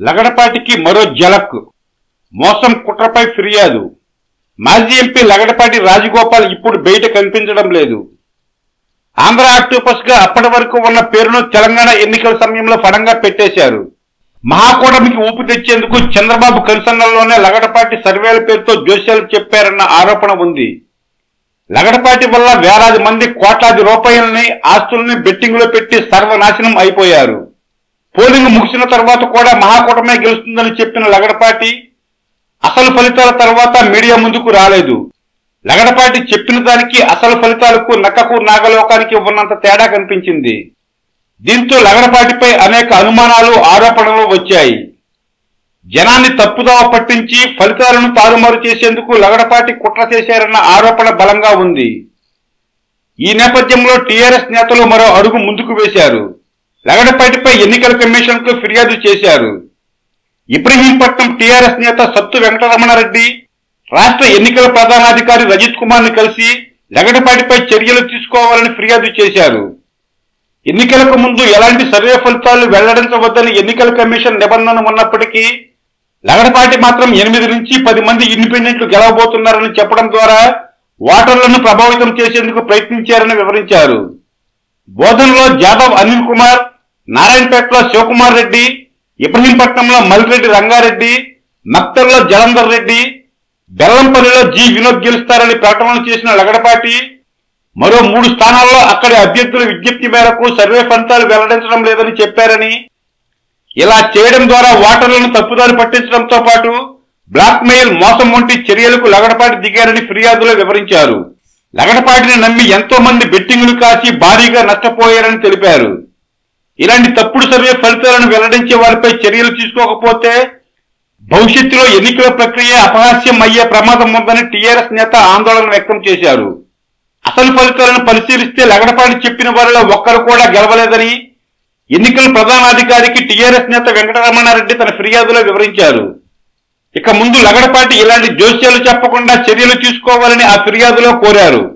లగడపాటికి మరో జలక్ మోసం కుట్రపై ఫిర్యాదు మాజీ ఎంపీ లగడపాటి రాజగోపాల్ ఇప్పుడు బయట కనిపించడం లేదు ఆంధ్ర ఆక్టోపస్ గా అప్పటి వరకు ఉన్న పేరును తెలంగాణ ఎన్నికల సమయంలో ఫడంగా పెట్టేశారు మహాకూటమికి ఊపి తెచ్చేందుకు చంద్రబాబు కనుసన్నల్లోనే లగడపాటి సర్వేల పేరుతో జోస్యాలు చెప్పారన్న ఆరోపణ ఉంది లగడపాటి వల్ల వేలాది మంది కోట్లాది రూపాయలని ఆస్తుల్ని బెట్టింగ్ లో పెట్టి సర్వనాశనం అయిపోయారు పోలింగ్ ముగిసిన తర్వాత కూడా మహాకూటమే గెలుస్తుందని చెప్పిన లగడపాటి అసలు ఫలితాల తర్వాత మీడియా ముందుకు రాలేదు లగడపాటి చెప్పిన దానికి అసలు ఫలితాలకు నక్కకు నాగలోకానికి ఉన్నంత తేడా కనిపించింది దీంతో లగడపాటిపై అనేక అనుమానాలు ఆరోపణలు వచ్చాయి జనాన్ని తప్పుదోవ పట్టించి ఫలితాలను తారుమారు చేసేందుకు లగడపాటి కుట్ర చేశారన్న ఆరోపణ బలంగా ఉంది ఈ నేపథ్యంలో టీఆర్ఎస్ నేతలు మరో అడుగు ముందుకు వేశారు లగడపాటిపై ఎన్నికల కమిషన్ కు ఫిర్యాదు చేశారు ఇబ్రహీంపట్నం టీఆర్ఎస్ నేత సత్తు వెంకటరమణారెడ్డి రాష్ట్ర ఎన్నికల ప్రధానాధికారి రజిత్ కుమార్ ని కలిసి లగడపాటిపై చర్యలు తీసుకోవాలని ఫిర్యాదు చేశారు ఎన్నికలకు ముందు ఎలాంటి సర్వే ఫలితాలు వెల్లడించవద్దని ఎన్నికల కమిషన్ నిబంధన ఉన్నప్పటికీ లగడపాటి మాత్రం ఎనిమిది నుంచి పది మంది ఇండిపెండెంట్లు గెలవబోతున్నారని చెప్పడం ద్వారా ఓటర్లను ప్రభావితం చేసేందుకు ప్రయత్నించారని వివరించారు బోధనలో జాదవ్ అనిల్ కుమార్ నారాయణపేటలో శివకుమార్ రెడ్డి ఇబ్రహీంపట్నంలో మల్రెడ్డి రంగారెడ్డి మక్తల్లో జలంధర్ రెడ్డి బెల్లంపల్లిలో జి వినోద్ గెలుస్తారని ప్రకటనలు చేసిన లగడపాటి మరో మూడు స్థానాల్లో అక్కడి అభ్యర్థుల విజ్ఞప్తి మేరకు సర్వే ఫలితాలు వెల్లడించడం లేదని చెప్పారని ఇలా చేయడం ద్వారా ఓటర్లను తప్పుదారి పట్టించడంతో పాటు బ్లాక్ మెయిల్ మోసం వంటి చర్యలకు లగడపాటి దిగారని ఫిర్యాదులో వివరించారు లగడపాటిని నమ్మి ఎంతో మంది బెట్టింగులు కాసి భారీగా నష్టపోయారని తెలిపారు ఇలాంటి తప్పుడు సర్వే ఫలితాలను వెల్లడించే వారిపై చర్యలు తీసుకోకపోతే భవిష్యత్తులో ఎన్నికల ప్రక్రియ అపహాస్యం అయ్యే ప్రమాదం ఉందని టీఆర్ఎస్ నేత ఆందోళన వ్యక్తం చేశారు అసలు ఫలితాలను పరిశీలిస్తే లగడపాటి చెప్పిన వారిలో ఒక్కరు కూడా గెలవలేదని ఎన్నికల ప్రధానాధికారికి టీఆర్ఎస్ నేత వెంకటరమణారెడ్డి తన ఫిర్యాదులో వివరించారు ఇక ముందు లగడపాటి ఇలాంటి జోస్యాలు చెప్పకుండా చర్యలు తీసుకోవాలని ఆ ఫిర్యాదులో కోరారు